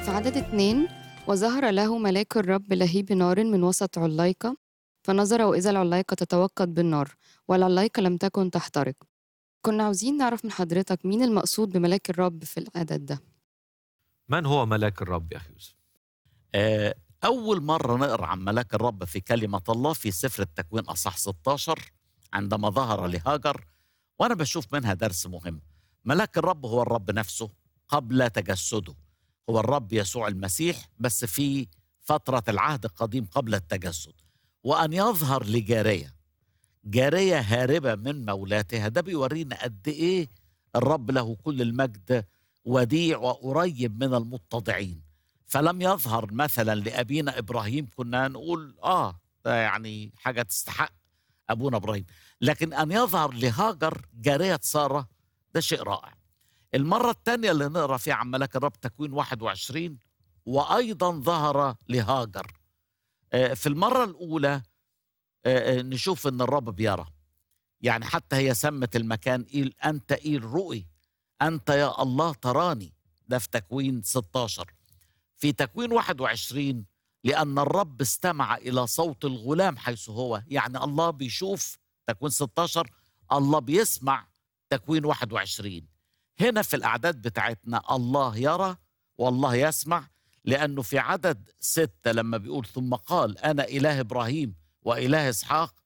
في عدد اتنين وظهر له ملاك الرب لهيب نار من وسط علايقة فنظر وإذا العلايقة تتوقد بالنار والعلايقة لم تكن تحترق كنا عاوزين نعرف من حضرتك مين المقصود بملاك الرب في العدد ده من هو ملاك الرب يا أخي يوسف؟ آه، أول مرة نقرأ عن ملاك الرب في كلمة الله في سفر التكوين أصح 16 عندما ظهر لهاجر وأنا بشوف منها درس مهم ملاك الرب هو الرب نفسه قبل تجسده هو الرب يسوع المسيح بس في فترة العهد القديم قبل التجسد وأن يظهر لجارية جارية هاربة من مولاتها ده بيورينا قد إيه الرب له كل المجد وديع وقريب من المتضعين فلم يظهر مثلا لأبينا إبراهيم كنا نقول آه ده يعني حاجة تستحق أبونا إبراهيم لكن أن يظهر لهاجر جارية سارة ده شيء رائع المرة الثانية اللي نقرأ فيها عن ملاك الرب تكوين 21 وأيضا ظهر لهاجر آه، في المرة الأولى آه، آه، نشوف أن الرب بيرى يعني حتى هي سمت المكان إيل أنت إيل رؤي أنت يا الله تراني ده في تكوين 16 في تكوين 21 لأن الرب استمع إلى صوت الغلام حيث هو يعني الله بيشوف تكوين 16 الله بيسمع تكوين 21 هنا في الأعداد بتاعتنا الله يرى والله يسمع لأنه في عدد ستة لما بيقول ثم قال أنا إله إبراهيم وإله إسحاق